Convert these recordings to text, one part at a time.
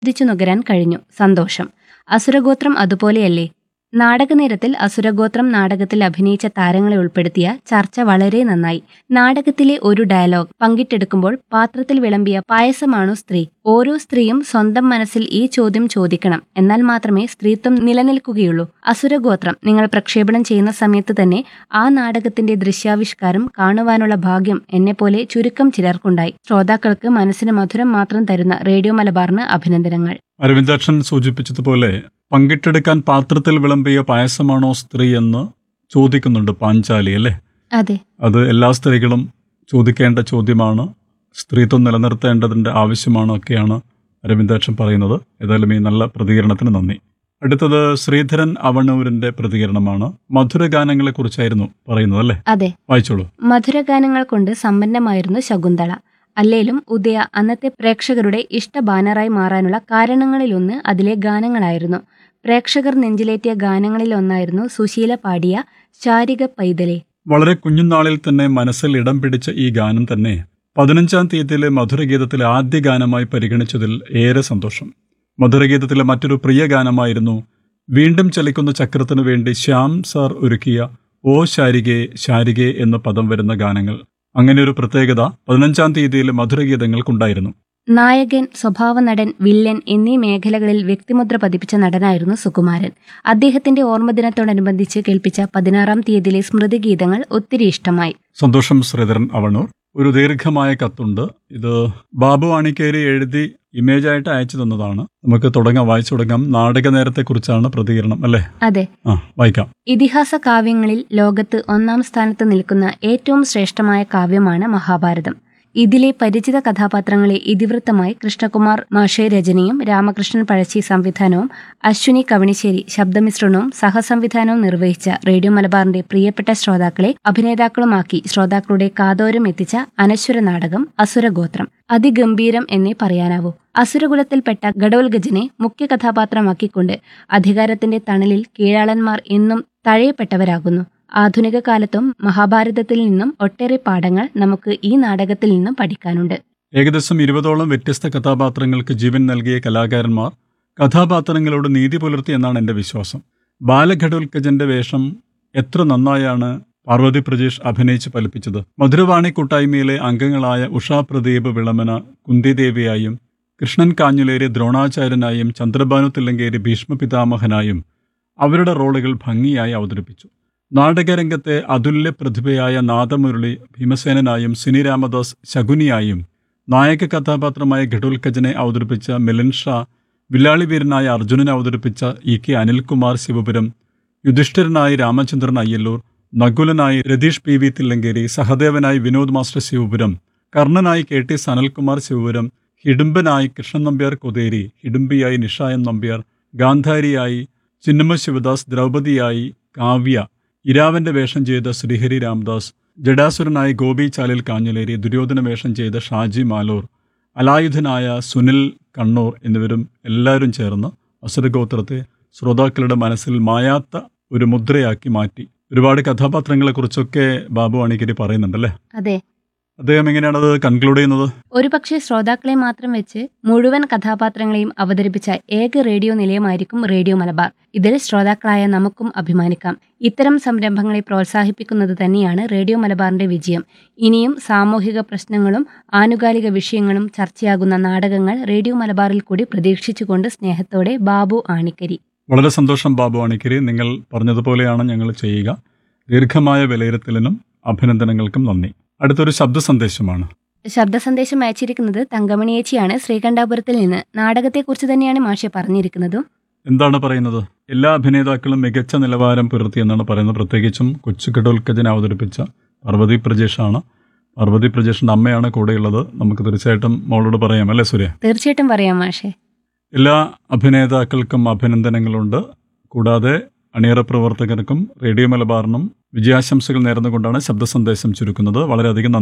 ിച്ചു നുകരാൻ കഴിഞ്ഞു സന്തോഷം അസുരഗോത്രം അതുപോലെയല്ലേ നാടകനേരത്തിൽ അസുരഗോത്രം നാടകത്തിൽ അഭിനയിച്ച താരങ്ങളെ ഉൾപ്പെടുത്തിയ ചർച്ച വളരെ നന്നായി നാടകത്തിലെ ഒരു ഡയലോഗ് പങ്കിട്ടെടുക്കുമ്പോൾ പാത്രത്തിൽ വിളമ്പിയ പായസമാണോ സ്ത്രീ ഓരോ സ്ത്രീയും സ്വന്തം മനസ്സിൽ ഈ ചോദ്യം ചോദിക്കണം എന്നാൽ മാത്രമേ സ്ത്രീത്വം നിലനിൽക്കുകയുള്ളൂ അസുരഗോത്രം നിങ്ങൾ പ്രക്ഷേപണം ചെയ്യുന്ന സമയത്ത് തന്നെ ആ നാടകത്തിന്റെ ദൃശ്യാവിഷ്കാരം കാണുവാനുള്ള ഭാഗ്യം എന്നെപ്പോലെ ചുരുക്കം ചിലർക്കുണ്ടായി ശ്രോതാക്കൾക്ക് മനസ്സിന് മധുരം മാത്രം തരുന്ന റേഡിയോ മലബാറിന് അഭിനന്ദനങ്ങൾ അരവിന്ദാക്ഷൻ സൂചിപ്പിച്ചതുപോലെ പങ്കിട്ടെടുക്കാൻ പാത്രത്തിൽ വിളമ്പിയ പായസമാണോ സ്ത്രീ എന്ന് ചോദിക്കുന്നുണ്ട് പാഞ്ചാലി അല്ലേ അതെ അത് എല്ലാ സ്ത്രീകളും ചോദിക്കേണ്ട ചോദ്യമാണ് സ്ത്രീത്വം നിലനിർത്തേണ്ടതിൻ്റെ ആവശ്യമാണ് ഒക്കെയാണ് അരവിന്ദാക്ഷൻ പറയുന്നത് ഏതായാലും ഈ നല്ല പ്രതികരണത്തിന് നന്ദി അടുത്തത് ശ്രീധരൻ അവണൂരിന്റെ പ്രതികരണമാണ് മധുരഗാനങ്ങളെ കുറിച്ചായിരുന്നു പറയുന്നത് അല്ലേ അതെ വായിച്ചോളൂ മധുരഗാനങ്ങൾ കൊണ്ട് സമ്പന്നമായിരുന്നു ശകുന്തള അല്ലേലും ഉദയ അന്നത്തെ പ്രേക്ഷകരുടെ ഇഷ്ട ബാനറായി മാറാനുള്ള കാരണങ്ങളിലൊന്ന് അതിലെ ഗാനങ്ങളായിരുന്നു പ്രേക്ഷകർ നെഞ്ചിലേറ്റിയ ഗാനങ്ങളിലൊന്നായിരുന്നു സുശീല പാടിയ ശാരിക പൈതലെ വളരെ കുഞ്ഞുനാളിൽ തന്നെ മനസ്സിൽ ഇടം പിടിച്ച ഈ ഗാനം തന്നെ പതിനഞ്ചാം തീയതിയിലെ മധുരഗീതത്തിലെ ആദ്യ ഗാനമായി പരിഗണിച്ചതിൽ ഏറെ സന്തോഷം മധുരഗീതത്തിലെ മറ്റൊരു പ്രിയ ഗാനമായിരുന്നു വീണ്ടും ചലിക്കുന്ന ചക്രത്തിനു വേണ്ടി ശ്യാം സാർ ഒരുക്കിയ ഓ ശാരികെ ശാരികെ എന്ന പദം വരുന്ന ഗാനങ്ങൾ അങ്ങനെ ഒരു പ്രത്യേകത പതിനഞ്ചാം തീയതിയിലെ മധുരഗീതങ്ങൾക്കുണ്ടായിരുന്നു നായകൻ സ്വഭാവ നടൻ വില്ലൻ എന്നീ മേഖലകളിൽ വ്യക്തിമുദ്ര പതിപ്പിച്ച നടനായിരുന്നു സുകുമാരൻ അദ്ദേഹത്തിന്റെ ഓർമ്മദിനത്തോടനുബന്ധിച്ച് കേൾപ്പിച്ച പതിനാറാം തീയതിയിലെ സ്മൃതിഗീതങ്ങൾ ഒത്തിരി ഇഷ്ടമായി സന്തോഷം ശ്രീധരൻ അവണൂർ ഒരു ദീർഘമായ കത്തുണ്ട് ഇത് ബാബു ആണിക്കേരി എഴുതി ഇമേജായിട്ട് അയച്ചു തന്നതാണ് നമുക്ക് തുടങ്ങാം വായിച്ചു തുടങ്ങാം നാടക നേരത്തെക്കുറിച്ചാണ് പ്രതികരണം അല്ലേ അതെ ആ വായിക്കാം ഇതിഹാസ കാവ്യങ്ങളിൽ ലോകത്ത് ഒന്നാം സ്ഥാനത്ത് നിൽക്കുന്ന ഏറ്റവും ശ്രേഷ്ഠമായ കാവ്യമാണ് മഹാഭാരതം ഇതിലെ പരിചിത കഥാപാത്രങ്ങളെ ഇതിവൃത്തമായി കൃഷ്ണകുമാർ മാഷെ രചനയും രാമകൃഷ്ണൻ പഴശ്ശി സംവിധാനവും അശ്വിനി കവണിശ്ശേരി ശബ്ദമിശ്രണവും സഹസംവിധാനവും നിർവഹിച്ച റേഡിയോ മലബാറിന്റെ പ്രിയപ്പെട്ട ശ്രോതാക്കളെ അഭിനേതാക്കളുമാക്കി ശ്രോതാക്കളുടെ കാതോരം എത്തിച്ച അനശ്വര നാടകം അസുരഗോത്രം അതിഗംഭീരം എന്നേ പറയാനാവൂ അസുരകുലത്തിൽപ്പെട്ട ഗഡോൽഗജനെ മുഖ്യ കഥാപാത്രമാക്കിക്കൊണ്ട് അധികാരത്തിന്റെ തണലിൽ കീഴാളന്മാർ എന്നും തഴയപ്പെട്ടവരാകുന്നു ആധുനിക കാലത്തും മഹാഭാരതത്തിൽ നിന്നും ഒട്ടേറെ പാഠങ്ങൾ നമുക്ക് ഈ നാടകത്തിൽ നിന്നും പഠിക്കാനുണ്ട് ഏകദേശം ഇരുപതോളം വ്യത്യസ്ത കഥാപാത്രങ്ങൾക്ക് ജീവൻ നൽകിയ കലാകാരന്മാർ കഥാപാത്രങ്ങളോട് നീതി പുലർത്തി എന്നാണ് എൻ്റെ വിശ്വാസം ബാലഘടോൽക്കജന്റെ വേഷം എത്ര നന്നായാണ് പാർവതി പ്രജേഷ് അഭിനയിച്ച് ഫലിപ്പിച്ചത് മധുരവാണി കൂട്ടായ്മയിലെ അംഗങ്ങളായ ഉഷാ പ്രദീപ് വിളമന കുന്തിദേവിയായും കൃഷ്ണൻ കാഞ്ഞുലേരി ദ്രോണാചാര്യനായും ചന്ദ്രഭാനു തില്ലങ്കേരി ഭീഷ്മ പിതാമഹനായും അവരുടെ റോളുകൾ ഭംഗിയായി അവതരിപ്പിച്ചു നാടകരംഗത്തെ അതുല്യ പ്രതിഭയായ നാദമുരളി ഭീമസേനനായും സിനി രാമദാസ് ശകുനിയായും നായക കഥാപാത്രമായ ഘടോൽക്കജനെ അവതരിപ്പിച്ച മിലൻ ഷാ വില്ലാളി വീരനായ അർജുനനെ അവതരിപ്പിച്ച ഇ കെ അനിൽകുമാർ ശിവപുരം യുധിഷ്ഠിരനായി രാമചന്ദ്രൻ അയ്യല്ലൂർ നകുലനായി രതീഷ് പി വി തില്ലങ്കേരി സഹദേവനായി വിനോദ് മാസ്റ്റർ ശിവപുരം കർണനായി കെ ടി സനൽകുമാർ ശിവപുരം ഹിഡുംബനായി കൃഷ്ണൻ നമ്പ്യാർ കൊതേരി ഹിഡുംബിയായി നിഷായൻ നമ്പ്യാർ ഗാന്ധാരിയായി ചിന്നമ്മ ശിവദാസ് ദ്രൗപദിയായി കാവ്യ ഇരാവന്റെ വേഷം ചെയ്ത ശ്രീഹരി രാംദാസ് ജഡാസുരനായി ഗോപി ചാലിൽ കാഞ്ഞലേരി ദുര്യോധന വേഷം ചെയ്ത ഷാജി മാലൂർ അലായുധനായ സുനിൽ കണ്ണൂർ എന്നിവരും എല്ലാവരും ചേർന്ന് അസുരഗോത്രത്തെ ശ്രോതാക്കളുടെ മനസ്സിൽ മായാത്ത ഒരു മുദ്രയാക്കി മാറ്റി ഒരുപാട് കഥാപാത്രങ്ങളെക്കുറിച്ചൊക്കെ ബാബു അണിക്കരി പറയുന്നുണ്ടല്ലേ അതെ അദ്ദേഹം എങ്ങനെയാണത് കൺക്ലൂഡ് ചെയ്യുന്നത് ഒരുപക്ഷെ ശ്രോതാക്കളെ മാത്രം വെച്ച് മുഴുവൻ കഥാപാത്രങ്ങളെയും അവതരിപ്പിച്ച ഏക റേഡിയോ നിലയമായിരിക്കും റേഡിയോ മലബാർ ഇതിൽ ശ്രോതാക്കളായ നമുക്കും അഭിമാനിക്കാം ഇത്തരം സംരംഭങ്ങളെ പ്രോത്സാഹിപ്പിക്കുന്നത് തന്നെയാണ് റേഡിയോ മലബാറിന്റെ വിജയം ഇനിയും സാമൂഹിക പ്രശ്നങ്ങളും ആനുകാലിക വിഷയങ്ങളും ചർച്ചയാകുന്ന നാടകങ്ങൾ റേഡിയോ മലബാറിൽ കൂടി പ്രതീക്ഷിച്ചുകൊണ്ട് സ്നേഹത്തോടെ ബാബു ആണിക്കരി വളരെ സന്തോഷം ബാബു അണിക്കരി നിങ്ങൾ പറഞ്ഞതുപോലെയാണ് ഞങ്ങൾ ചെയ്യുക ദീർഘമായ വിലയിരുത്തലിനും അഭിനന്ദനങ്ങൾക്കും നന്ദി അടുത്തൊരു ശബ്ദ സന്ദേശമാണ് ശബ്ദ സന്ദേശം അയച്ചിരിക്കുന്നത് തങ്കമണിയേച്ചിയാണ് ശ്രീകണ്ഠാപുരത്തിൽ നിന്ന് നാടകത്തെക്കുറിച്ച് തന്നെയാണ് മാഷെ പറഞ്ഞിരിക്കുന്നതും എന്താണ് പറയുന്നത് എല്ലാ അഭിനേതാക്കളും മികച്ച നിലവാരം പുലർത്തിയെന്നാണ് പറയുന്നത് പ്രത്യേകിച്ചും കൊച്ചു കടോൽക്കജനെ അവതരിപ്പിച്ച പാർവതി പ്രജേഷാണ് പാർവതി പ്രജേഷിന്റെ അമ്മയാണ് കൂടെയുള്ളത് നമുക്ക് തീർച്ചയായിട്ടും മോളോട് പറയാം അല്ലേ സൂര്യ തീർച്ചയായിട്ടും പറയാം മാഷെ എല്ലാ അഭിനേതാക്കൾക്കും അഭിനന്ദനങ്ങളുണ്ട് കൂടാതെ അണിയറ പ്രവർത്തകർക്കും റേഡിയോ മലബാറിനും വിജയാശംസകൾ നേർന്നുകൊണ്ടാണ് ശബ്ദ സന്ദേശം ചുരുക്കുന്നത് വളരെയധികം നന്ദി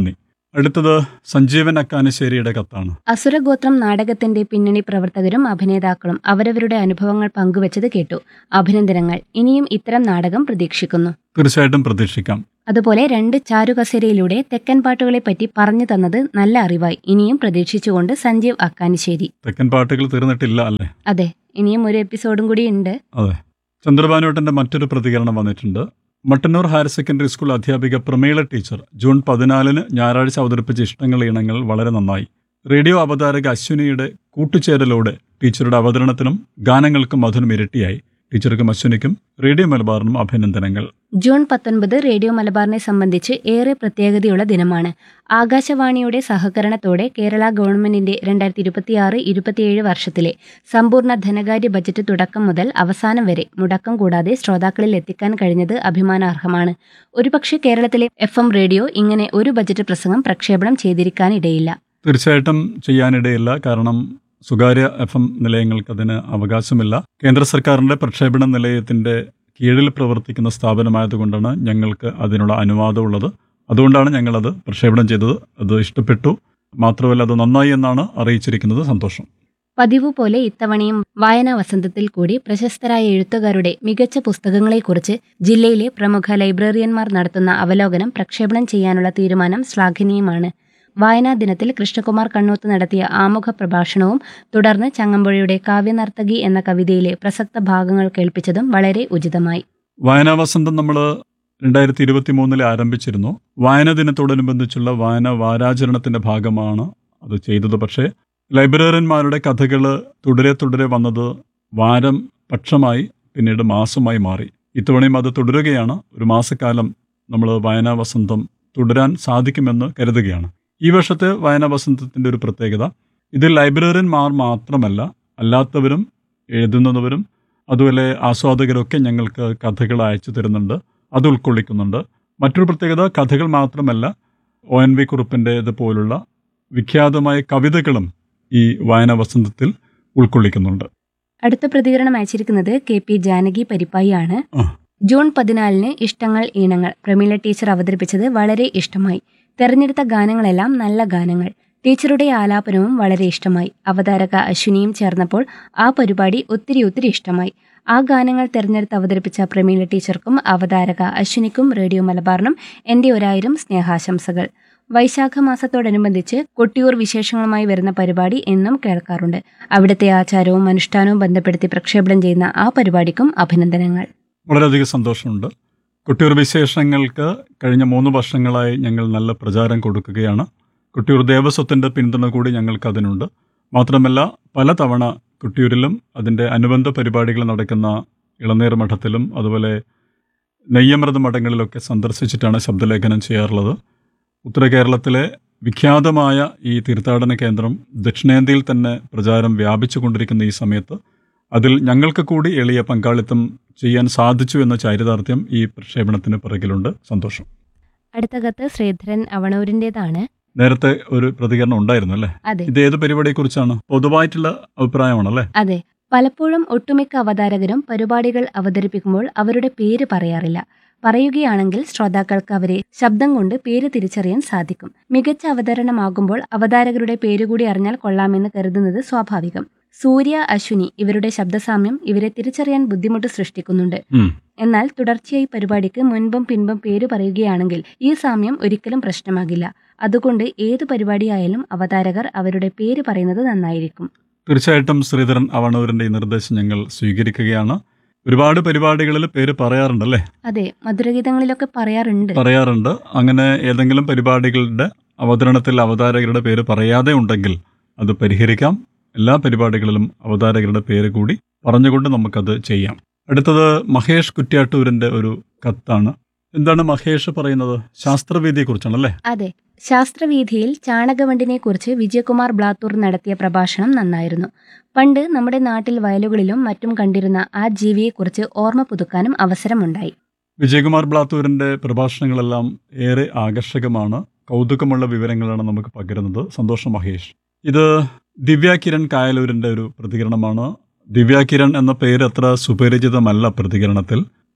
അടുത്തത് സഞ്ജീവൻ അക്കാനശ്ശേരിയുടെ കത്താണ് അസുരഗോത്രം നാടകത്തിന്റെ പിന്നണി പ്രവർത്തകരും അഭിനേതാക്കളും അവരവരുടെ അനുഭവങ്ങൾ പങ്കുവച്ചത് കേട്ടു അഭിനന്ദനങ്ങൾ ഇനിയും ഇത്തരം നാടകം പ്രതീക്ഷിക്കുന്നു തീർച്ചയായിട്ടും പ്രതീക്ഷിക്കാം അതുപോലെ രണ്ട് ചാരുകസേരയിലൂടെ തെക്കൻ പാട്ടുകളെപ്പറ്റി പറഞ്ഞു തന്നത് നല്ല അറിവായി ഇനിയും പ്രതീക്ഷിച്ചുകൊണ്ട് സഞ്ജീവ് അക്കാനിശ്ശേരി തെക്കൻ പാട്ടുകൾ തീർന്നിട്ടില്ല അല്ലേ അതെ ഇനിയും ഒരു എപ്പിസോഡും കൂടി ഉണ്ട് അതെ ചന്ദ്രബാനുവേട്ടന്റെ മറ്റൊരു പ്രതികരണം വന്നിട്ടുണ്ട് മട്ടന്നൂർ ഹയർ സെക്കൻഡറി സ്കൂൾ അധ്യാപിക പ്രമീള ടീച്ചർ ജൂൺ പതിനാലിന് ഞായറാഴ്ച അവതരിപ്പിച്ച ഇഷ്ടങ്ങൾ ഇണങ്ങൾ വളരെ നന്നായി റേഡിയോ അവതാരക അശ്വിനിയുടെ കൂട്ടുചേരലോടെ ടീച്ചറുടെ അവതരണത്തിനും ഗാനങ്ങൾക്കും മധുരം ഇരട്ടിയായി ടീച്ചർക്കും അശ്വിനിക്കും റേഡിയോ മലബാറിനും അഭിനന്ദനങ്ങൾ ജൂൺ പത്തൊൻപത് റേഡിയോ മലബാറിനെ സംബന്ധിച്ച് ഏറെ പ്രത്യേകതയുള്ള ദിനമാണ് ആകാശവാണിയുടെ സഹകരണത്തോടെ കേരള ഗവൺമെന്റിന്റെ രണ്ടായിരത്തി ഇരുപത്തിയാറ് ഇരുപത്തിയേഴ് വർഷത്തിലെ സമ്പൂർണ്ണ ധനകാര്യ ബജറ്റ് തുടക്കം മുതൽ അവസാനം വരെ മുടക്കം കൂടാതെ ശ്രോതാക്കളിൽ എത്തിക്കാൻ കഴിഞ്ഞത് അഭിമാനാർഹമാണ് ഒരുപക്ഷെ കേരളത്തിലെ എഫ് എം റേഡിയോ ഇങ്ങനെ ഒരു ബജറ്റ് പ്രസംഗം പ്രക്ഷേപണം ചെയ്തിരിക്കാനിടയില്ല തീർച്ചയായിട്ടും ചെയ്യാനിടയില്ല കാരണം സ്വകാര്യ എഫ് എം നിലയങ്ങൾക്ക് അതിന് അവകാശമില്ല കേന്ദ്ര സർക്കാരിന്റെ പ്രക്ഷേപണ നിലയത്തിന്റെ കീഴിൽ പ്രവർത്തിക്കുന്ന സ്ഥാപനമായതുകൊണ്ടാണ് ഞങ്ങൾക്ക് അതിനുള്ള അനുവാദമുള്ളത് അതുകൊണ്ടാണ് ഞങ്ങളത് പ്രക്ഷേപണം ചെയ്തത് അത് ഇഷ്ടപ്പെട്ടു മാത്രമല്ല അത് നന്നായി എന്നാണ് അറിയിച്ചിരിക്കുന്നത് സന്തോഷം പതിവ് പോലെ ഇത്തവണയും വായനാ വസന്തത്തിൽ കൂടി പ്രശസ്തരായ എഴുത്തുകാരുടെ മികച്ച പുസ്തകങ്ങളെക്കുറിച്ച് ജില്ലയിലെ പ്രമുഖ ലൈബ്രറിയന്മാർ നടത്തുന്ന അവലോകനം പ്രക്ഷേപണം ചെയ്യാനുള്ള തീരുമാനം ശ്ലാഘനീയമാണ് വായനാ ദിനത്തിൽ കൃഷ്ണകുമാർ കണ്ണൂത്ത് നടത്തിയ ആമുഖ പ്രഭാഷണവും തുടർന്ന് ചങ്ങമ്പുഴയുടെ കാവ്യനർത്തകി എന്ന കവിതയിലെ പ്രസക്ത ഭാഗങ്ങൾ കേൾപ്പിച്ചതും വളരെ ഉചിതമായി വായനാ വസന്തം നമ്മൾ രണ്ടായിരത്തി ഇരുപത്തി മൂന്നിൽ ആരംഭിച്ചിരുന്നു വായനാ ദിനത്തോടനുബന്ധിച്ചുള്ള വായന വാരാചരണത്തിന്റെ ഭാഗമാണ് അത് ചെയ്തത് പക്ഷേ ലൈബ്രറിയന്മാരുടെ കഥകൾ തുടരെ തുടരെ വന്നത് വാരം പക്ഷമായി പിന്നീട് മാസമായി മാറി ഇത്തവണയും അത് തുടരുകയാണ് ഒരു മാസക്കാലം നമ്മൾ വായനാ വസന്തം തുടരാൻ സാധിക്കുമെന്ന് കരുതുകയാണ് ഈ വർഷത്തെ വായനാ വസന്തത്തിന്റെ ഒരു പ്രത്യേകത ഇതിൽ ലൈബ്രറിയന്മാർ മാത്രമല്ല അല്ലാത്തവരും എഴുതുന്നവരും അതുപോലെ ആസ്വാദകരൊക്കെ ഞങ്ങൾക്ക് കഥകൾ അയച്ചു തരുന്നുണ്ട് അത് ഉൾക്കൊള്ളിക്കുന്നുണ്ട് മറ്റൊരു പ്രത്യേകത കഥകൾ മാത്രമല്ല ഒ എൻ വി കുറുപ്പിൻ്റേത് പോലുള്ള വിഖ്യാതമായ കവിതകളും ഈ വായന വസന്തത്തിൽ ഉൾക്കൊള്ളിക്കുന്നുണ്ട് അടുത്ത പ്രതികരണം അയച്ചിരിക്കുന്നത് കെ പി ജാനകി പരിപ്പായിയാണ് ആ. ജൂൺ പതിനാലിന് ഇഷ്ടങ്ങൾ ഈണങ്ങൾ പ്രമീള ടീച്ചർ അവതരിപ്പിച്ചത് വളരെ ഇഷ്ടമായി തെരഞ്ഞെടുത്ത ഗാനങ്ങളെല്ലാം നല്ല ഗാനങ്ങൾ ടീച്ചറുടെ ആലാപനവും വളരെ ഇഷ്ടമായി അവതാരക അശ്വിനിയും ചേർന്നപ്പോൾ ആ പരിപാടി ഒത്തിരി ഒത്തിരി ഇഷ്ടമായി ആ ഗാനങ്ങൾ തെരഞ്ഞെടുത്ത് അവതരിപ്പിച്ച പ്രമീള ടീച്ചർക്കും അവതാരക അശ്വിനിക്കും റേഡിയോ മലബാറിനും എൻ്റെ ഒരായിരം സ്നേഹാശംസകൾ വൈശാഖ മാസത്തോടനുബന്ധിച്ച് കൊട്ടിയൂർ വിശേഷങ്ങളുമായി വരുന്ന പരിപാടി എന്നും കേൾക്കാറുണ്ട് അവിടുത്തെ ആചാരവും അനുഷ്ഠാനവും ബന്ധപ്പെടുത്തി പ്രക്ഷേപണം ചെയ്യുന്ന ആ പരിപാടിക്കും അഭിനന്ദനങ്ങൾ വളരെയധികം സന്തോഷമുണ്ട് കുട്ടിയൂർ വിശേഷങ്ങൾക്ക് കഴിഞ്ഞ മൂന്ന് വർഷങ്ങളായി ഞങ്ങൾ നല്ല പ്രചാരം കൊടുക്കുകയാണ് കുട്ടിയൂർ ദേവസ്വത്തിൻ്റെ പിന്തുണ കൂടി ഞങ്ങൾക്ക് അതിനുണ്ട് മാത്രമല്ല പലതവണ കുട്ടിയൂരിലും അതിൻ്റെ അനുബന്ധ പരിപാടികൾ നടക്കുന്ന ഇളനീർ മഠത്തിലും അതുപോലെ നെയ്യമൃത മഠങ്ങളിലൊക്കെ സന്ദർശിച്ചിട്ടാണ് ശബ്ദലേഖനം ചെയ്യാറുള്ളത് ഉത്തര കേരളത്തിലെ വിഖ്യാതമായ ഈ തീർത്ഥാടന കേന്ദ്രം ദക്ഷിണേന്ത്യയിൽ തന്നെ പ്രചാരം വ്യാപിച്ചുകൊണ്ടിരിക്കുന്ന ഈ സമയത്ത് അതിൽ ഞങ്ങൾക്ക് കൂടി എളിയ പങ്കാളിത്തം ചെയ്യാൻ സാധിച്ചു എന്ന ചാരിതാർത്ഥ്യം ഈ പ്രക്ഷേപണത്തിന് പിറകിലുണ്ട് സന്തോഷം അടുത്ത കത്ത് ശ്രീധരൻ അവണൂരിൻ്റെതാണ് നേരത്തെ ഒരു പ്രതികരണം ഉണ്ടായിരുന്നു അല്ലേ അതെ ഇത് ഏത് പരിപാടിയെക്കുറിച്ചാണ് പൊതുവായിട്ടുള്ള അഭിപ്രായമാണല്ലേ അതെ പലപ്പോഴും ഒട്ടുമിക്ക അവതാരകരും പരിപാടികൾ അവതരിപ്പിക്കുമ്പോൾ അവരുടെ പേര് പറയാറില്ല പറയുകയാണെങ്കിൽ ശ്രോതാക്കൾക്ക് അവരെ ശബ്ദം കൊണ്ട് പേര് തിരിച്ചറിയാൻ സാധിക്കും മികച്ച അവതരണമാകുമ്പോൾ അവതാരകരുടെ പേരുകൂടി അറിഞ്ഞാൽ കൊള്ളാമെന്ന് കരുതുന്നത് സ്വാഭാവികം സൂര്യ അശ്വിനി ഇവരുടെ ശബ്ദസാമ്യം ഇവരെ തിരിച്ചറിയാൻ ബുദ്ധിമുട്ട് സൃഷ്ടിക്കുന്നുണ്ട് ഉം. എന്നാൽ തുടർച്ചയായി പരിപാടിക്ക് മുൻപും പിൻപും പേര് പറയുകയാണെങ്കിൽ ഈ സാമ്യം ഒരിക്കലും പ്രശ്നമാകില്ല അതുകൊണ്ട് ഏത് പരിപാടിയായാലും അവതാരകർ അവരുടെ പേര് പറയുന്നത് നന്നായിരിക്കും തീർച്ചയായിട്ടും ശ്രീധരൻ അവണൂരിന്റെ ഈ നിർദ്ദേശം ഞങ്ങൾ സ്വീകരിക്കുകയാണ് ഒരുപാട് പരിപാടികളിൽ പേര് പറയാറുണ്ടല്ലേ അതെ മധുരഗീതങ്ങളിലൊക്കെ പറയാറുണ്ട് പറയാറുണ്ട് അങ്ങനെ ഏതെങ്കിലും പരിപാടികളുടെ അവതരണത്തിൽ അവതാരകരുടെ പേര് പറയാതെ ഉണ്ടെങ്കിൽ അത് പരിഹരിക്കാം എല്ലാ പരിപാടികളിലും അവതാരകരുടെ പേര് കൂടി പറഞ്ഞുകൊണ്ട് നമുക്കത് ചെയ്യാം അടുത്തത് മഹേഷ് കുറ്റ്യാട്ടൂരിന്റെ ഒരു കത്താണ് എന്താണ് മഹേഷ് പറയുന്നത് ശാസ്ത്രവേദിയെക്കുറിച്ചാണല്ലേ അതെ ശാസ്ത്രവീഥിയിൽ ചാണകവണ്ടിനെ കുറിച്ച് വിജയകുമാർ ബ്ലാത്തൂർ നടത്തിയ പ്രഭാഷണം നന്നായിരുന്നു പണ്ട് നമ്മുടെ നാട്ടിൽ വയലുകളിലും മറ്റും കണ്ടിരുന്ന ആ ജീവിയെക്കുറിച്ച് ഓർമ്മ പുതുക്കാനും അവസരമുണ്ടായി വിജയകുമാർ ബ്ലാത്തൂരിന്റെ പ്രഭാഷണങ്ങളെല്ലാം ഏറെ ആകർഷകമാണ് കൗതുകമുള്ള വിവരങ്ങളാണ് നമുക്ക് പകരുന്നത് സന്തോഷം മഹേഷ് ഇത് ദിവ്യ കിരൺ കായലൂരിന്റെ ഒരു പ്രതികരണമാണ് ദിവ്യ കിരൺ എന്ന പേര് അത്ര സുപരിചിതമല്ല പ്രതികരണത്തിൽ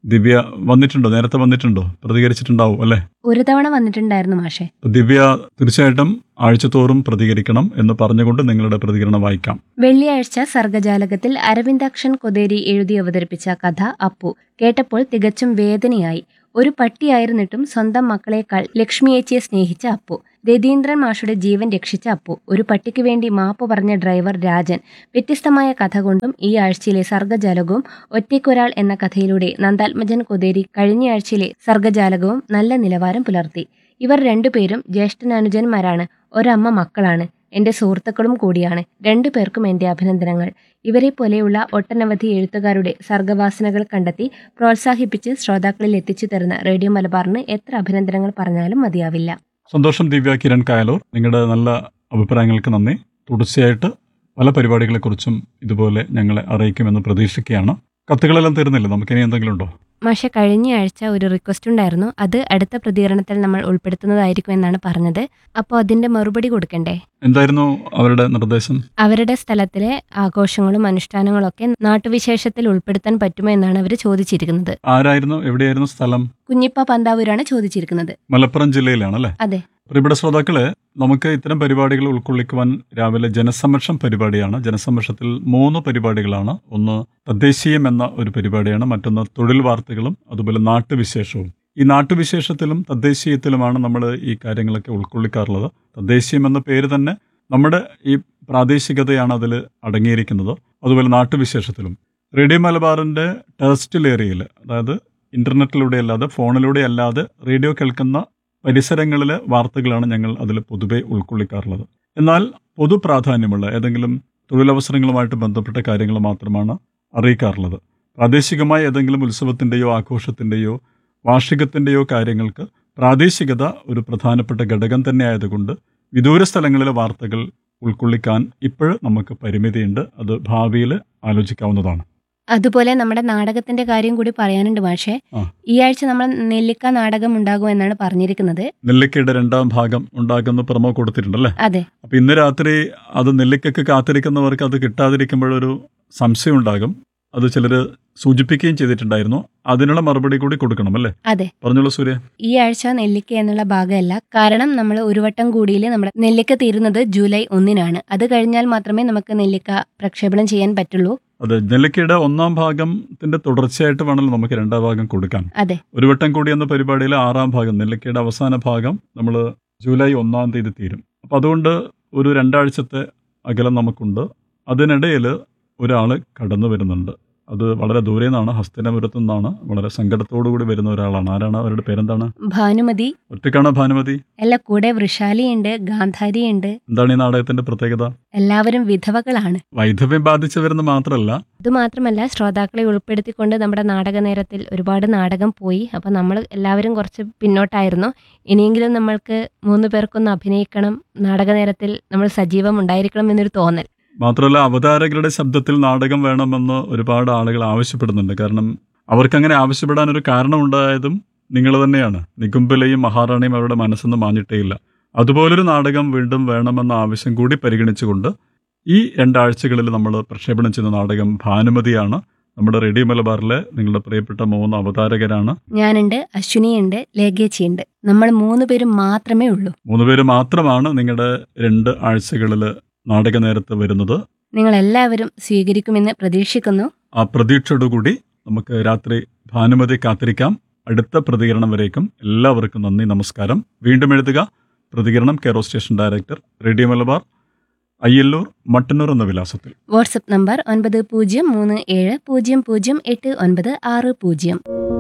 ദിവ്യ വന്നിട്ടുണ്ടോ നേരത്തെ വന്നിട്ടുണ്ടോ പ്രതികരിച്ചിട്ടുണ്ടാവും അല്ലേ ഒരു തവണ വന്നിട്ടുണ്ടായിരുന്നു മാഷെ ദിവ്യ തീർച്ചയായിട്ടും ആഴ്ചതോറും പ്രതികരിക്കണം എന്ന് പറഞ്ഞുകൊണ്ട് നിങ്ങളുടെ പ്രതികരണം വായിക്കാം വെള്ളിയാഴ്ച സർഗജാലകത്തിൽ അരവിന്ദാക്ഷൻ കൊതേരി എഴുതി അവതരിപ്പിച്ച കഥ അപ്പു കേട്ടപ്പോൾ തികച്ചും വേദനയായി ഒരു പട്ടിയായിരുന്നിട്ടും സ്വന്തം മക്കളെക്കാൾ ലക്ഷ്മിയേച്ചിയെ സ്നേഹിച്ച അപ്പു രതീന്ദ്രൻ മാഷുടെ ജീവൻ രക്ഷിച്ച അപ്പു ഒരു പട്ടിക്ക് വേണ്ടി മാപ്പ് പറഞ്ഞ ഡ്രൈവർ രാജൻ വ്യത്യസ്തമായ കഥ കൊണ്ടും ഈ ആഴ്ചയിലെ സർഗജാലകവും ഒറ്റയ്ക്കൊരാൾ എന്ന കഥയിലൂടെ നന്ദാത്മജൻ കൊതേരി കഴിഞ്ഞയാഴ്ചയിലെ സർഗജാലകവും നല്ല നിലവാരം പുലർത്തി ഇവർ രണ്ടുപേരും ജ്യേഷ്ഠനാനുജന്മാരാണ് ഒരമ്മ മക്കളാണ് എന്റെ സുഹൃത്തുക്കളും കൂടിയാണ് രണ്ടു പേർക്കും എന്റെ അഭിനന്ദനങ്ങൾ ഇവരെ പോലെയുള്ള ഒട്ടനവധി എഴുത്തുകാരുടെ സർഗവാസനകൾ കണ്ടെത്തി പ്രോത്സാഹിപ്പിച്ച് ശ്രോതാക്കളിൽ എത്തിച്ചു തരുന്ന റേഡിയോ മലബാറിന് എത്ര അഭിനന്ദനങ്ങൾ പറഞ്ഞാലും മതിയാവില്ല സന്തോഷം ദിവ്യ കിരൺ കായലൂർ നിങ്ങളുടെ നല്ല അഭിപ്രായങ്ങൾക്ക് നന്ദി തുടർച്ചയായിട്ട് പല പരിപാടികളെക്കുറിച്ചും ഇതുപോലെ ഞങ്ങളെ അറിയിക്കുമെന്ന് പ്രതീക്ഷിക്കുകയാണ് കത്തുകളെല്ലാം തീർന്നില്ല നമുക്കിനി എന്തെങ്കിലും ഉണ്ടോ മാഷെ കഴിഞ്ഞ ആഴ്ച ഒരു റിക്വസ്റ്റ് ഉണ്ടായിരുന്നു അത് അടുത്ത പ്രതികരണത്തിൽ നമ്മൾ ഉൾപ്പെടുത്തുന്നതായിരിക്കും എന്നാണ് പറഞ്ഞത് അപ്പോൾ അതിന്റെ മറുപടി കൊടുക്കണ്ടേ എന്തായിരുന്നു അവരുടെ നിർദ്ദേശം അവരുടെ സ്ഥലത്തിലെ ആഘോഷങ്ങളും അനുഷ്ഠാനങ്ങളും ഒക്കെ നാട്ടുവിശേഷത്തിൽ ഉൾപ്പെടുത്താൻ പറ്റുമോ എന്നാണ് അവർ ചോദിച്ചിരിക്കുന്നത് ആരായിരുന്നു എവിടെയായിരുന്നു സ്ഥലം കുഞ്ഞിപ്പ പന്താവൂരാണ് ചോദിച്ചിരിക്കുന്നത് മലപ്പുറം ജില്ലയിലാണല്ലേ അതെ പ്രിയപ്പെട്ട ശ്രോതാക്കളെ നമുക്ക് ഇത്തരം പരിപാടികൾ ഉൾക്കൊള്ളിക്കുവാൻ രാവിലെ ജനസംരക്ഷണം പരിപാടിയാണ് ജനസംരക്ഷണത്തിൽ മൂന്ന് പരിപാടികളാണ് ഒന്ന് തദ്ദേശീയം എന്ന ഒരു പരിപാടിയാണ് മറ്റൊന്ന് തൊഴിൽ വാർത്തകളും അതുപോലെ നാട്ടുവിശേഷവും ഈ നാട്ടുവിശേഷത്തിലും തദ്ദേശീയത്തിലുമാണ് നമ്മൾ ഈ കാര്യങ്ങളൊക്കെ ഉൾക്കൊള്ളിക്കാറുള്ളത് തദ്ദേശീയം എന്ന പേര് തന്നെ നമ്മുടെ ഈ പ്രാദേശികതയാണ് അതിൽ അടങ്ങിയിരിക്കുന്നത് അതുപോലെ നാട്ടുവിശേഷത്തിലും റേഡിയോ മലബാറിന്റെ ടെറസ്റ്റിൽ ഏരിയയിൽ അതായത് ഇന്റർനെറ്റിലൂടെ അല്ലാതെ ഫോണിലൂടെ അല്ലാതെ റേഡിയോ കേൾക്കുന്ന പരിസരങ്ങളിലെ വാർത്തകളാണ് ഞങ്ങൾ അതിൽ പൊതുവെ ഉൾക്കൊള്ളിക്കാറുള്ളത് എന്നാൽ പൊതു പ്രാധാന്യമുള്ള ഏതെങ്കിലും തൊഴിലവസരങ്ങളുമായിട്ട് ബന്ധപ്പെട്ട കാര്യങ്ങൾ മാത്രമാണ് അറിയിക്കാറുള്ളത് പ്രാദേശികമായ ഏതെങ്കിലും ഉത്സവത്തിൻ്റെയോ ആഘോഷത്തിൻ്റെയോ വാർഷികത്തിൻ്റെയോ കാര്യങ്ങൾക്ക് പ്രാദേശികത ഒരു പ്രധാനപ്പെട്ട ഘടകം തന്നെ ആയതുകൊണ്ട് വിദൂര സ്ഥലങ്ങളിലെ വാർത്തകൾ ഉൾക്കൊള്ളിക്കാൻ ഇപ്പോഴും നമുക്ക് പരിമിതിയുണ്ട് അത് ഭാവിയിൽ ആലോചിക്കാവുന്നതാണ് അതുപോലെ നമ്മുടെ നാടകത്തിന്റെ കാര്യം കൂടി പറയാനുണ്ട് മാഷെ ആ. ഈ ആഴ്ച നമ്മൾ നെല്ലിക്ക നാടകം ഉണ്ടാകും എന്നാണ് പറഞ്ഞിരിക്കുന്നത് നെല്ലിക്കയുടെ രണ്ടാം ഭാഗം ഉണ്ടാക്കുന്ന പ്രമോ കൊടുത്തിട്ടുണ്ടല്ലേ അതെ അപ്പൊ ഇന്ന് രാത്രി അത് നെല്ലിക്കക്ക് കാത്തിരിക്കുന്നവർക്ക് അത് കിട്ടാതിരിക്കുമ്പോഴൊരു സംശയം ഉണ്ടാകും അത് ചിലർ സൂചിപ്പിക്കുകയും ചെയ്തിട്ടുണ്ടായിരുന്നു അതിനുള്ള മറുപടി കൂടി കൊടുക്കണം അല്ലേ അതെ പറഞ്ഞോളൂ സൂര്യ ഈ ആഴ്ച നെല്ലിക്ക എന്നുള്ള ഭാഗമല്ല കാരണം നമ്മൾ ഒരു വട്ടം കൂടിയിൽ നമ്മുടെ നെല്ലിക്ക തീരുന്നത് ജൂലൈ ഒന്നിനാണ് അത് കഴിഞ്ഞാൽ മാത്രമേ നമുക്ക് നെല്ലിക്ക പ്രക്ഷേപണം ചെയ്യാൻ പറ്റുള്ളൂ അതെ നെല്ലിക്കയുടെ ഒന്നാം ഭാഗത്തിന്റെ തുടർച്ചയായിട്ട് വേണമല്ലോ നമുക്ക് രണ്ടാം ഭാഗം കൊടുക്കാൻ അതെ ഒരു വട്ടം കൂടി എന്ന പരിപാടിയിലെ ആറാം ഭാഗം നെല്ലിക്കയുടെ അവസാന ഭാഗം നമ്മൾ ജൂലൈ ഒന്നാം തീയതി തീരും അപ്പം അതുകൊണ്ട് ഒരു രണ്ടാഴ്ചത്തെ അകലം നമുക്കുണ്ട് അതിനിടയിൽ ഒരാൾ കടന്നു വരുന്നുണ്ട് അത് വളരെ ദൂരെ നിന്നാണ് ഹസ്തനപുരത്തു നിന്നാണ് വളരെ സങ്കടത്തോടു കൂടി വരുന്ന ഒരാളാണ് ആരാണ് അവരുടെ പേരെന്താണ് ഭാനുമതി ഒറ്റക്കാണ് ഭാനുമതി അല്ല കൂടെ വൃഷാലിയുണ്ട് ഗാന്ധാരിയുണ്ട് എന്താണ് ഈ നാടകത്തിന്റെ പ്രത്യേകത എല്ലാവരും വിധവകളാണ് വൈധവ്യം ബാധിച്ചവരെന്ന് മാത്രമല്ല അതുമാത്രമല്ല ശ്രോതാക്കളെ ഉൾപ്പെടുത്തിക്കൊണ്ട് നമ്മുടെ നാടക നേരത്തിൽ ഒരുപാട് നാടകം പോയി അപ്പോൾ നമ്മൾ എല്ലാവരും കുറച്ച് പിന്നോട്ടായിരുന്നു ഇനിയെങ്കിലും നമ്മൾക്ക് മൂന്ന് പേർക്കൊന്ന് അഭിനയിക്കണം നാടക നേരത്തിൽ നമ്മൾ സജീവം ഉണ്ടായിരിക്കണം എന്നൊരു തോന്നൽ മാത്രമല്ല അവതാരകരുടെ ശബ്ദത്തിൽ നാടകം വേണമെന്ന് ഒരുപാട് ആളുകൾ ആവശ്യപ്പെടുന്നുണ്ട് കാരണം അവർക്കങ്ങനെ ആവശ്യപ്പെടാൻ ഒരു കാരണം ഉണ്ടായതും നിങ്ങൾ തന്നെയാണ് നികുംബലയും മഹാറാണിയും അവരുടെ മനസ്സൊന്നും മാഞ്ഞിട്ടേയില്ല അതുപോലൊരു നാടകം വീണ്ടും വേണമെന്ന ആവശ്യം കൂടി പരിഗണിച്ചുകൊണ്ട് ഈ രണ്ടാഴ്ചകളിൽ നമ്മൾ പ്രക്ഷേപണം ചെയ്യുന്ന നാടകം ഭാനുമതിയാണ് നമ്മുടെ റേഡിയോ മലബാറിലെ നിങ്ങളുടെ പ്രിയപ്പെട്ട മൂന്ന് അവതാരകരാണ് ഞാനുണ്ട് അശ്വിനിയുണ്ട് ലേഖേച്ചിയുണ്ട് നമ്മൾ മൂന്ന് പേരും മാത്രമേ ഉള്ളൂ മൂന്ന് പേര് മാത്രമാണ് നിങ്ങളുടെ രണ്ട് ആഴ്ചകളിൽ നാടക നേരത്ത് വരുന്നത് നിങ്ങൾ എല്ലാവരും സ്വീകരിക്കുമെന്ന് പ്രതീക്ഷിക്കുന്നു ആ പ്രതീക്ഷയോടുകൂടി നമുക്ക് രാത്രി ഭാനുമതി കാത്തിരിക്കാം അടുത്ത പ്രതികരണം വരേക്കും എല്ലാവർക്കും നന്ദി നമസ്കാരം വീണ്ടും എഴുതുക പ്രതികരണം care of station director radio Malabar Ayyallur Mattannur എന്ന വിലാസത്തിൽ വാട്സപ്പ് നമ്പർ ഒൻപത് പൂജ്യം മൂന്ന് ഏഴ് പൂജ്യം പൂജ്യം എട്ട് ഒൻപത് ആറ് പൂജ്യം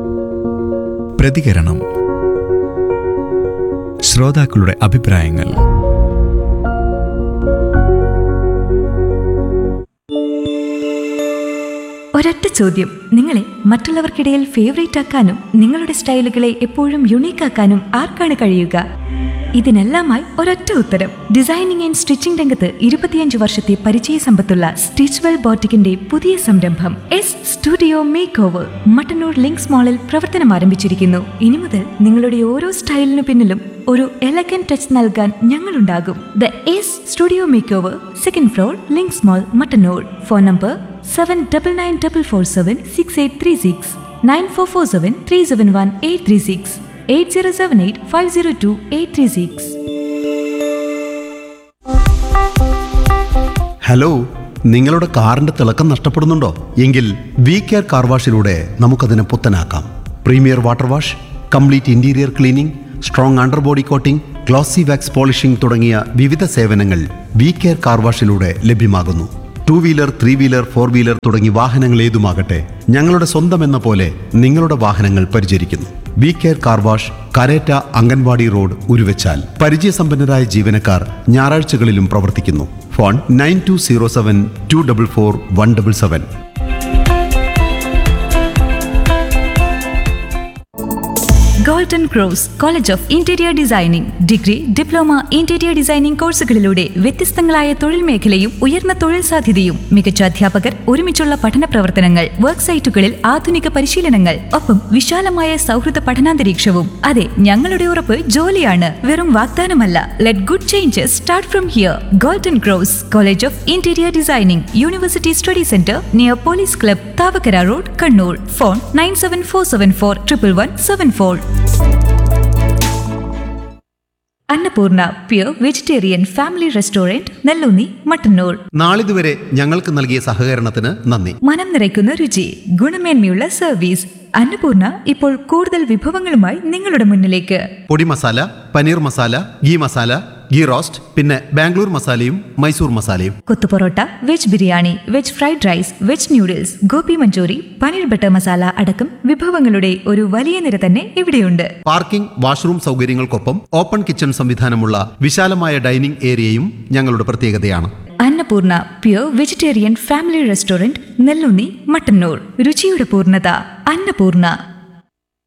പ്രതികരണം ശ്രോതാക്കളുടെ അഭിപ്രായങ്ങൾ ഒരൊറ്റ ചോദ്യം നിങ്ങളെ മറ്റുള്ളവർക്കിടയിൽ ഫേവറേറ്റ് ആക്കാനും നിങ്ങളുടെ സ്റ്റൈലുകളെ എപ്പോഴും യുണീക്ക് ആക്കാനും ആർക്കാണ് കഴിയുക ഇതിനെല്ലാമായി ഒരൊറ്റ ഉത്തരം ഡിസൈനിങ് ആൻഡ് സ്റ്റിച്ചിംഗ് രംഗത്ത് ഇരുപത്തിയഞ്ച് വർഷത്തെ പരിചയ സമ്പത്തുള്ള സ്റ്റിച്ച്വെൽ ബോട്ടിക്കിന്റെ പുതിയ സംരംഭം S studio makeover Mattannur Links മാളിൽ പ്രവർത്തനം ആരംഭിച്ചിരിക്കുന്നു ഇനി മുതൽ നിങ്ങളുടെ ഓരോ സ്റ്റൈലിനു പിന്നിലും ഒരു എലഗൻ ടച്ച് നൽകാൻ ഞങ്ങളുണ്ടാകും the S studio makeover second floor Links mall Mattannur phone number seven double nine double four seven six eight three six nine four four seven three seven one eight three six eight zero seven eight five zero two eight three six hello നിങ്ങളുടെ കാറിന്റെ തിളക്കം നഷ്ടപ്പെടുന്നുണ്ടോ എങ്കിൽ V care car വാഷിലൂടെ നമുക്കതിനെ പുത്തനാക്കാം premier water wash complete interior cleaning strong under body coating glossy wax polishing തുടങ്ങിയ വിവിധ സേവനങ്ങൾ വി കെയർ കാർ വാഷിലൂടെ ലഭ്യമാകുന്നു two wheeler three wheeler four wheeler തുടങ്ങി വാഹനങ്ങൾ ഏതുമാകട്ടെ ഞങ്ങളുടെ സ്വന്തം എന്ന പോലെ നിങ്ങളുടെ വാഹനങ്ങൾ പരിചരിക്കുന്നു V care car wash Karetta anganwadi road Uruvachal പരിചയസമ്പന്നരായ ജീവനക്കാർ ഞായറാഴ്ചകളിലും പ്രവർത്തിക്കുന്നു phone nine two zero seven two double four one double seven golden cross college of interior designing degree diploma interior designing കോഴ്സുകളിലൂടെ വ്യത്യസ്തങ്ങളായ തൊഴിൽ മേഖലയും ഉയർന്ന തൊഴിൽ സാധ്യതയും മികച്ച അധ്യാപകർ ഒരുമിച്ചുള്ള പഠന പ്രവർത്തനങ്ങൾ വർക്ക് സൈറ്റുകളിൽ ആധുനിക പരിശീലനങ്ങൾ ഒപ്പം വിശാലമായ സൗഹൃദ പഠനാന്തരീക്ഷവും അതെ ഞങ്ങളുടെ ഉറപ്പ് ജോലിയാണ് വെറും വാഗ്ദാനമല്ല let good changes start from here golden cross college of interior designing university study centre near police club Thavakkara road Kannur phone nine seven four seven four triple one seven four Annapoorna pure vegetarian family restaurant Nelloonni Mattannur നാളിതുവരെ ഞങ്ങൾക്ക് നൽകിയ സഹകരണത്തിന് നന്ദി മനം നിറയ്ക്കുന്ന രുചി ഗുണമേന്മയുള്ള service Annapurna ഇപ്പോൾ കൂടുതൽ വിഭവങ്ങളുമായി നിങ്ങളുടെ മുന്നിലേക്ക് podi masala paneer masala ghee masala ghee roast പിന്നെ ബാംഗ്ലൂർ മസാലയും മൈസൂർ മസാലയും kothu parotta veg biryani veg fried rice veg noodles gobi Manchurian paneer butter masala അടക്കം വിഭവങ്ങളുടെ ഒരു വലിയ നിര തന്നെ ഇവിടെയുണ്ട് പാർക്കിംഗ് വാഷ്റൂം സൗകര്യങ്ങൾക്കൊപ്പം ഓപ്പൺ കിച്ചൺ സംവിധാനമുള്ള വിശാലമായ ഡൈനിംഗ് ഏരിയയും ഞങ്ങളുടെ പ്രത്യേകതയാണ് Annapoorna pure vegetarian family restaurant Nellunni Mattannur രുചിയുടെ പൂർണ്ണത അന്നപൂർണ